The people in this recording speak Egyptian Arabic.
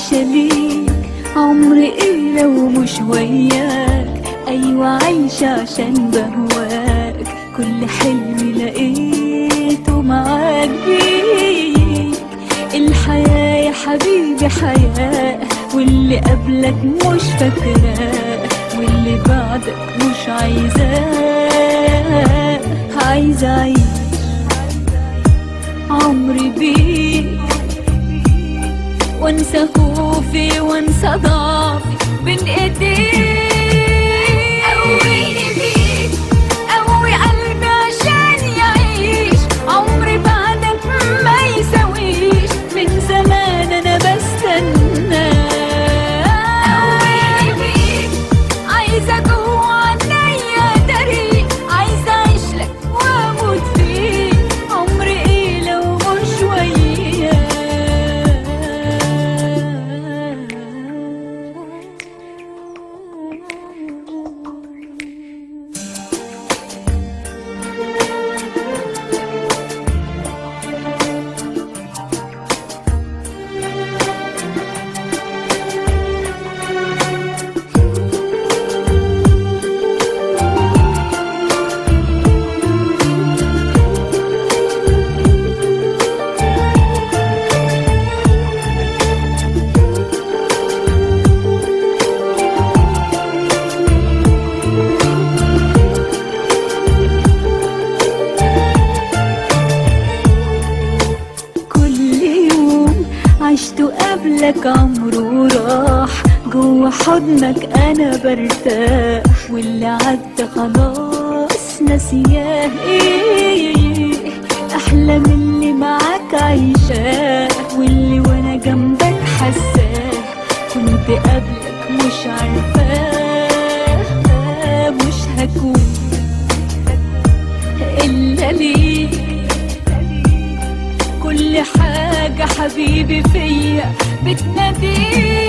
عايشة ليك عمري ايه لو مش وياك ايوه عايشة عشان بهواك كل حلم لقيته معاك بيك الحياة يا حبيبي حياة واللي قبلك مش فاكراه واللي بعدك مش عايزاه عايزة أعيش عمري بيك وانسى خوفي وانسى ضعفي بين ايديك قويني بيك قوي قلبي عشان يعيش عمري بعدك ما يساويش من زمان انا بستنى قويني بيك عايزة جوا عينيا طريق عايزة اعيش لك واموت فيك عمري ايه لو مش وياك كل يوم عشته قبلك عمره راح جوا حضنك انا برتاح واللي عدى خلاص ناسياه ايه احلى من اللي معاك عايشاه واللي وانا جنبك حساه كنت قبلك مش عارفاه مش هكون الا ليك كل حاجة حبيبي فيا بتناديك